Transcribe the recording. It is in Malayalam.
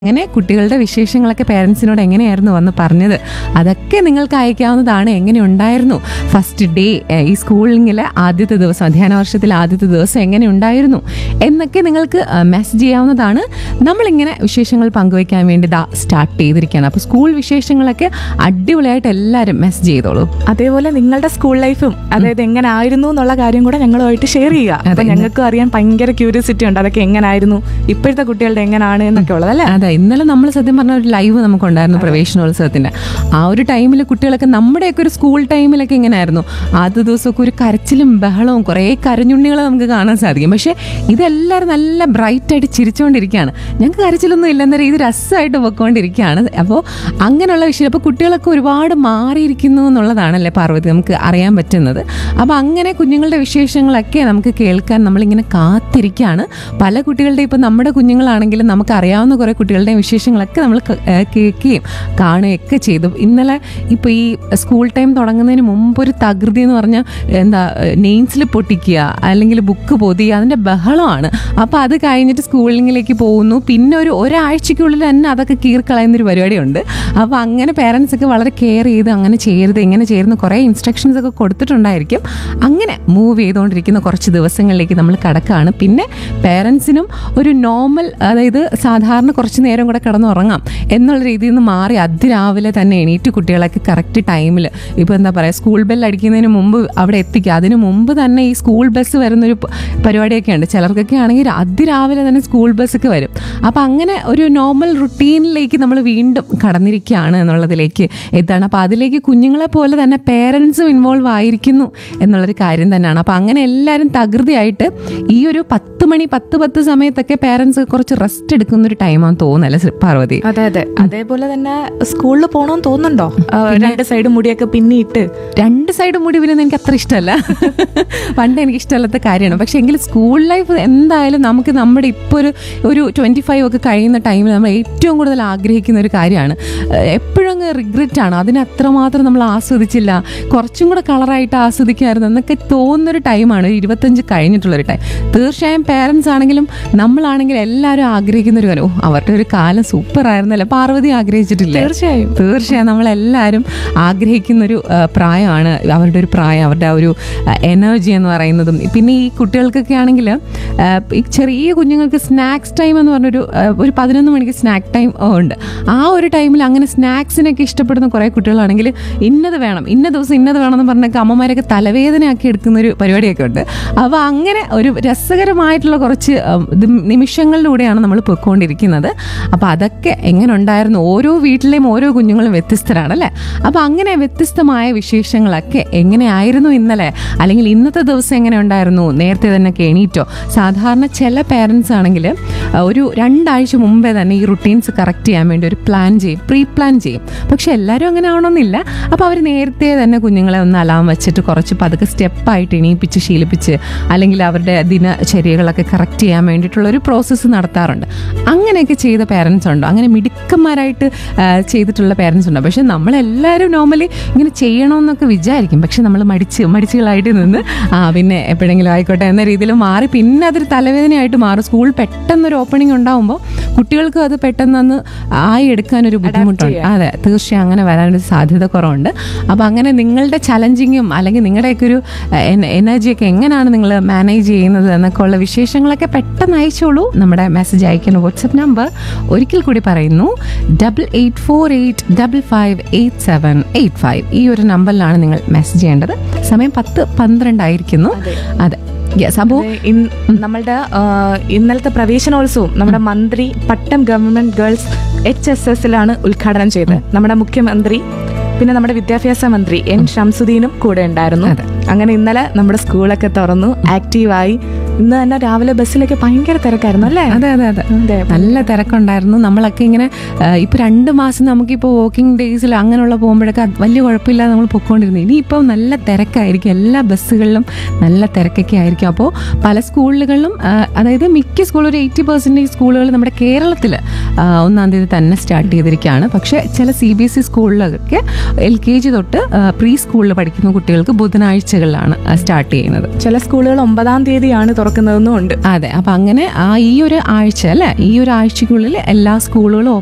അങ്ങനെ കുട്ടികളുടെ വിശേഷങ്ങളൊക്കെ പേരൻസിനോട് എങ്ങനെയായിരുന്നു വന്ന് പറഞ്ഞത് അതൊക്കെ നിങ്ങൾക്ക് അയക്കാവുന്നതാണ് എങ്ങനെ ഉണ്ടായിരുന്നു ഫസ്റ്റ് ഡേ ഈ സ്കൂളിങ്ങിലെ ആദ്യത്തെ ദിവസം അധ്യയന വർഷത്തിലെ ആദ്യത്തെ ദിവസം എങ്ങനെ ഉണ്ടായിരുന്നു എന്നൊക്കെ നിങ്ങൾക്ക് മെസ്സേജ് ചെയ്യാവുന്നതാണ് നമ്മളിങ്ങനെ വിശേഷങ്ങൾ പങ്കുവയ്ക്കാൻ വേണ്ടി ദാ സ്റ്റാർട്ട് ചെയ്തിരിക്കുകയാണ് അപ്പോൾ സ്കൂൾ വിശേഷങ്ങളൊക്കെ അടിപൊളിയായിട്ട് എല്ലാവരും മെസ്സേജ് ചെയ്തോളൂ അതേപോലെ നിങ്ങളുടെ സ്കൂൾ ലൈഫും അതായത് എങ്ങനെ ആയിരുന്നു എന്നുള്ള കാര്യം കൂടെ ഞങ്ങളുമായിട്ട് ഷെയർ ചെയ്യുക അപ്പൊ ഞങ്ങൾക്കും അറിയാൻ ഭയങ്കര ക്യൂരിയോസിറ്റി ഉണ്ട് അതൊക്കെ എങ്ങനായിരുന്നു ഇപ്പോഴത്തെ കുട്ടികളുടെ എങ്ങനെയാണ് എന്നൊക്കെ ഉള്ളത് അല്ലേ അതെ ഇന്നലെ നമ്മൾ സത്യം പറഞ്ഞ ഒരു ലൈവ് നമുക്കുണ്ടായിരുന്നു പ്രവേശനോത്സവത്തിന്റെ ആ ഒരു ടൈമിൽ കുട്ടികളൊക്കെ നമ്മുടെയൊക്കെ ഒരു സ്കൂൾ ടൈമിലൊക്കെ ഇങ്ങനെയായിരുന്നു ആദ്യ ദിവസമൊക്കെ ഒരു കരച്ചിലും ബഹളവും കുറേ കരഞ്ഞുണ്ണികളെ നമുക്ക് കാണാൻ സാധിക്കും പക്ഷേ ഇതെല്ലാവരും നല്ല ബ്രൈറ്റ് ആയിട്ട് ചിരിച്ചുകൊണ്ടിരിക്കുകയാണ് ഞങ്ങൾക്ക് കരച്ചിലൊന്നും ഇല്ലെന്ന രീതി രസമായിട്ട് പൊയ്ക്കൊണ്ടിരിക്കുകയാണ് അപ്പോൾ അങ്ങനെയുള്ള വിഷയം അപ്പോൾ കുട്ടികളൊക്കെ ഒരുപാട് മാറിയിരിക്കുന്നു എന്നുള്ളതാണല്ലേ പാർവതി നമുക്ക് അറിയാൻ പറ്റുന്നത് അപ്പോൾ അങ്ങനെ കുഞ്ഞുങ്ങളുടെ വിശേഷങ്ങളൊക്കെ നമുക്ക് കേൾക്കാൻ നമ്മളിങ്ങനെ കാത്തിരിക്കുകയാണ് പല കുട്ടികളുടെ ഇപ്പോൾ നമ്മുടെ കുഞ്ഞുങ്ങളാണെങ്കിലും നമുക്ക് അറിയാവുന്ന കുറേ കുട്ടികളുടെ വിശേഷങ്ങളൊക്കെ നമ്മൾ ക- ഏഹ് കേൾക്കുകയും കാണുകയൊക്കെ ചെയ്തു ഇന്നലെ ഇപ്പോൾ ഈ സ്കൂൾ ടൈം തുടങ്ങുന്നതിന് മുമ്പ് ഒരു തകൃതി എന്ന് പറഞ്ഞാൽ എന്താ നെയിംസിൽ പൊട്ടിക്കുക അല്ലെങ്കിൽ ബുക്ക് പൊതിയുക അതിൻ്റെ ബഹളമാണ് അപ്പോൾ അത് കഴിഞ്ഞിട്ട് സ്കൂളിങ്ങിലേക്ക് പോകുന്നു പിന്നെ ഒരു ഒരാഴ്ചയ്ക്കുള്ളിൽ തന്നെ അതൊക്കെ കീറിക്കളയുന്നൊരു പരിപാടിയുണ്ട് അപ്പോൾ അങ്ങനെ പേരൻസ് ഒക്കെ വളരെ കെയർ ചെയ്ത് അങ്ങനെ ചെയ്യരുത് ഇങ്ങനെ ചെയ്യുന്ന കുറേ ഇൻസ്ട്രക്ഷൻസ് ഒക്കെ കൊടുത്തിട്ടുണ്ടായിരിക്കും അങ്ങനെ മൂവ് ചെയ്തുകൊണ്ടിരിക്കുന്ന കുറച്ച് ദിവസങ്ങളിലേക്ക് നമ്മൾ കിടക്കുകയാണ് പിന്നെ പേരൻസിനും ഒരു നോർമൽ അതായത് സാധാരണ കുറച്ച് നേരം കൂടെ കിടന്നുറങ്ങാം എന്നുള്ള രീതിയിൽ നിന്ന് മാറി അതിരാവിലെ തന്നെ എണീറ്റ് കുട്ടികളൊക്കെ കറക്റ്റ് ടൈമിൽ ഇപ്പോൾ എന്താ പറയുക സ്കൂൾ ബെൽ അടിക്കുന്നതിന് മുമ്പ് അവിടെ എത്തിക്കുക അതിന് മുമ്പ് തന്നെ ഈ സ്കൂൾ ബസ് വരുന്നൊരു പ- പരിപാടിയൊക്കെ ഉണ്ട് ചിലർക്കൊക്കെ ആണെങ്കിൽ അതിരാവിലെ തന്നെ സ്കൂൾ ബസ്സൊക്കെ വരും അപ്പോൾ അങ്ങനെ ഒരു നോർമൽ റുട്ടീനിലേക്ക് നമ്മൾ വീണ്ടും കടന്നിരിക്കുകയാണ് എന്നുള്ളതിലേക്ക് എത്താണ് അപ്പോൾ അതിലേക്ക് കുഞ്ഞുങ്ങളെ പോലെ തന്നെ പേരൻസും ഇൻവോൾവ് ആയിരിക്കുന്നു എന്നുള്ളൊരു കാര്യം തന്നെയാണ് അപ്പോൾ അങ്ങനെ എല്ലാവരും തകൃതിയായിട്ട് ഈ ഒരു പത്ത് മണി പത്ത് പത്ത് സമയത്തൊക്കെ പേരൻസ് കുറച്ച് റെസ്റ്റ് എടുക്കുന്ന ഒരു ടൈമാണെന്ന് തോന്നുന്നല്ലേ ശ്രീ പാർവതി അതെ അതെ അതേപോലെ തന്നെ സ്കൂളിൽ പോകണമെന്ന് തോന്നുന്നുണ്ടോ ആ, രണ്ട് സൈഡ് മുടിയൊക്കെ പിന്നിയിട്ട് രണ്ട് സൈഡ് മുടി പിന്നെ എനിക്ക് അത്ര ഇഷ്ടമല്ല പണ്ട് എനിക്ക് ഇഷ്ടമല്ലാത്ത കാര്യമാണ് പക്ഷെ എങ്കിൽ സ്കൂൾ ലൈഫ് എന്തായാലും നമുക്ക് നമ്മുടെ ഇപ്പോൾ ഒരു ഒരു ട്വൻറ്റി ഫൈവ് ഒക്കെ കഴിയുന്ന ടൈമിൽ നമ്മൾ ഏറ്റവും കൂടുതൽ ആഗ്രഹിക്കുന്ന ഒരു കാര്യമാണ് എപ്പോഴും അങ്ങ് റിഗ്രറ്റ് ആണ് അതിനെ അത്രമാത്രം നമ്മൾ ആസ്വദിച്ചില്ല കുറച്ചും കൂടെ കളറായിട്ട് ആസ്വദിക്കുമായിരുന്നു എന്നൊക്കെ തോന്നുന്നൊരു ടൈമാണ് ഒരു ഇരുപത്തഞ്ച് കഴിഞ്ഞിട്ടുള്ളൊരു ടൈം തീർച്ചയായും പേരൻസ് ആണെങ്കിലും നമ്മളാണെങ്കിലും എല്ലാവരും ആഗ്രഹിക്കുന്ന ഒരു കാര്യം ഓ അവരുടെ ഒരു കാലം സൂപ്പർ ആയിരുന്നല്ലേ പാർവതി ആഗ്രഹിച്ചിട്ടില്ലേ തീർച്ചയായും തീർച്ചയായും നമ്മളെല്ലാവരും ആഗ്രഹിക്കുന്ന ഒരു ആ, പ്രായമാണ് അവരുടെ ഒരു പ്രായം അവരുടെ ആ ഒരു എനർജി എന്ന് പറയുന്നതും പിന്നെ ഈ കുട്ടികൾക്കൊക്കെ ആണെങ്കിൽ ഈ ചെറിയ കുഞ്ഞുങ്ങൾക്ക് സ്നാക്സ് ടൈം എന്ന് പറഞ്ഞൊരു ആ, ഒരു പതിനൊന്ന് മണിക്ക് സ്നാക്ക് ടൈം ഉണ്ട് ആ ഒരു ടൈമിൽ അങ്ങനെ സ്നാക്സിനൊക്കെ ഇഷ്ടപ്പെടുന്ന കുറേ കുട്ടികളാണെങ്കിൽ ഇന്നത് വേണം ഇന്ന ദിവസം ഇന്നത് വേണമെന്ന് പറഞ്ഞൊക്കെ അമ്മമാരൊക്കെ തലവേദനയാക്കി എടുക്കുന്ന ഒരു പരിപാടിയൊക്കെ ഉണ്ട് അപ്പോൾ അങ്ങനെ ഒരു രസകരമായിട്ടുള്ള കുറച്ച് ആ, ഇത് നിമിഷങ്ങളിലൂടെയാണ് നമ്മൾ പൊയ്ക്കൊണ്ടിരിക്കുന്നത് അപ്പോൾ അതൊക്കെ എങ്ങനെ ഉണ്ടായിരുന്നു ഓരോ വീട്ടിലെയും ഓരോ കുഞ്ഞുങ്ങളും വ്യത്യസ്തരാണ് അല്ലേ അപ്പോൾ അങ്ങനെ വ്യത്യസ്തമായ വിശേഷങ്ങളൊക്കെ എങ്ങനെയായിരുന്നു ഇന്നലെ അല്ലെങ്കിൽ ഇന്നത്തെ ദിവസം എങ്ങനെ ഉണ്ടായിരുന്നു നേരത്തെ തന്നെ ഒക്കെ എണീറ്റോ സാധാരണ ചില പേരൻസ് ആണെങ്കിൽ ആ, ഒരു രണ്ടാഴ്ച മുമ്പേ തന്നെ ഈ റുട്ടീൻസ് കറക്റ്റ് ചെയ്യാൻ വേണ്ടി ഒരു പ്ലാൻ ചെയ്യും പ്രീ പ്ലാൻ ചെയ്യും പക്ഷെ എല്ലാവരും അങ്ങനെ ആവണമെന്നില്ല അപ്പോൾ അവർ നേരത്തെ തന്നെ കുഞ്ഞുങ്ങളെ ഒന്ന് അലാം വെച്ചിട്ട് കുറച്ച് പതുക്കെ സ്റ്റെപ്പായിട്ട് എണീപ്പിച്ച് ശീലിപ്പിച്ച് അല്ലെങ്കിൽ അവരുടെ ദിനചര്യകളൊക്കെ കറക്റ്റ് ചെയ്യാൻ വേണ്ടിയിട്ടുള്ള ഒരു പ്രോസസ്സ് നടത്താറുണ്ട് അങ്ങനെയൊക്കെ ചെയ്ത പേരൻസ് ഉണ്ടോ അങ്ങനെ മിടുക്കന്മാരായിട്ട് ആ, ചെയ്തിട്ടുള്ള പേരൻസ് ഉണ്ടോ പക്ഷെ നമ്മളെല്ലാവരും നോർമലി ഇങ്ങനെ ചെയ്യണമെന്നൊക്കെ വിചാരിക്കും പക്ഷെ നമ്മൾ മടിച്ച് മടിച്ചുകളായിട്ട് നിന്ന് ആ പിന്നെ എപ്പോഴെങ്കിലും ആയിക്കോട്ടെ എന്ന രീതിയിൽ മാറി പിന്നെ അതൊരു തലവേദനയായിട്ട് മാറും സ്കൂൾ പെട്ടെന്നൊരു ഓപ്പണിംഗ് ഉണ്ടാകുമ്പോൾ കുട്ടികൾക്കും അത് പെട്ടെന്ന് അന്ന് ആയി എടുക്കാനൊരു ബുദ്ധിമുട്ടുണ്ട് അതെ തീർച്ചയായും അങ്ങനെ വരാനൊരു സാധ്യത കുറവുണ്ട് അപ്പോൾ അങ്ങനെ നിങ്ങളുടെ ചലഞ്ചിങ്ങും അല്ലെങ്കിൽ നിങ്ങളുടെയൊക്കെ ഒരു എനർജിയൊക്കെ എങ്ങനെയാണ് നിങ്ങൾ മാനേജ് ചെയ്യുന്നത് എന്നൊക്കെ ഉള്ള വിശേഷങ്ങളൊക്കെ പെട്ടെന്ന് അയച്ചോളൂ നമ്മുടെ മെസ്സേജ് അയക്കുന്ന വാട്സപ്പ് നമ്പർ ഒരിക്കൽ കൂടി പറയുന്നു double eight four eight double five eight seven eight five ഈ ഒരു നമ്പറിലാണ് നിങ്ങൾ മെസ്സേജ് ചെയ്യേണ്ടത് സമയം പത്ത് പന്ത്രണ്ടായിരിക്കുന്നു അതെ യെസ് അപ്പോൾ അതെ, ഇൻ- നമ്മളുടെ ആ, ഇന്നലത്തെ പ്രവേശനോത്സവം നമ്മുടെ മന്ത്രി Pattom government girls H S എസിലാണ് ഉദ്ഘാടനം ചെയ്തത് നമ്മുടെ മുഖ്യമന്ത്രി പിന്നെ നമ്മുടെ വിദ്യാഭ്യാസ മന്ത്രി എൻ ഷംസുദ്ദീനും കൂടെ ഉണ്ടായിരുന്നു അതെ. അങ്ങനെ ഇന്നലെ നമ്മുടെ സ്കൂളൊക്കെ തുറന്നു ആക്റ്റീവായി ഇന്ന് തന്നെ രാവിലെ ബസ്സിലൊക്കെ ഭയങ്കര തിരക്കായിരുന്നു അല്ലേ അതെ അതെ അതെ അതെ നല്ല തിരക്കുണ്ടായിരുന്നു നമ്മളൊക്കെ ഇങ്ങനെ ആ, ഇപ്പൊ രണ്ട് മാസം നമുക്കിപ്പോൾ വർക്കിംഗ് ഡേയ്സിൽ അങ്ങനെയുള്ള പോകുമ്പോഴൊക്കെ അത് വലിയ കുഴപ്പമില്ലാതെ നമ്മൾ പൊയ്ക്കൊണ്ടിരുന്നു ഇനിയിപ്പോൾ നല്ല തിരക്കായിരിക്കും എല്ലാ ബസ്സുകളിലും നല്ല തിരക്കൊക്കെ ആയിരിക്കും അപ്പോൾ പല സ്കൂളുകളിലും ആ, അതായത് മിക്ക സ്കൂൾ ഒരു എയ്റ്റി പെർസെൻറ്റേജ് സ്കൂളുകൾ നമ്മുടെ കേരളത്തിൽ ഒന്നാം തീയതി തന്നെ സ്റ്റാർട്ട് ചെയ്തിരിക്കുകയാണ് പക്ഷേ ചില സി ബി എസ് ഇ സ്കൂളിലൊക്കെ എൽ കെ ജി തൊട്ട് പ്രീ സ്കൂളിൽ പഠിക്കുന്ന കുട്ടികൾക്ക് ബുധനാഴ്ചകളിലാണ് സ്റ്റാർട്ട് ചെയ്യുന്നത് ചില സ്കൂളുകൾ ഒമ്പതാം തീയതിയാണ് തുറക്കുന്നത് തുറക്കുന്നതെന്നും ഉണ്ട് അതെ അപ്പൊ അങ്ങനെ ആ ഈ ഒരു ആഴ്ച അല്ലെ ഈ ഒരു ആഴ്ചക്കുള്ളിൽ എല്ലാ സ്കൂളുകളും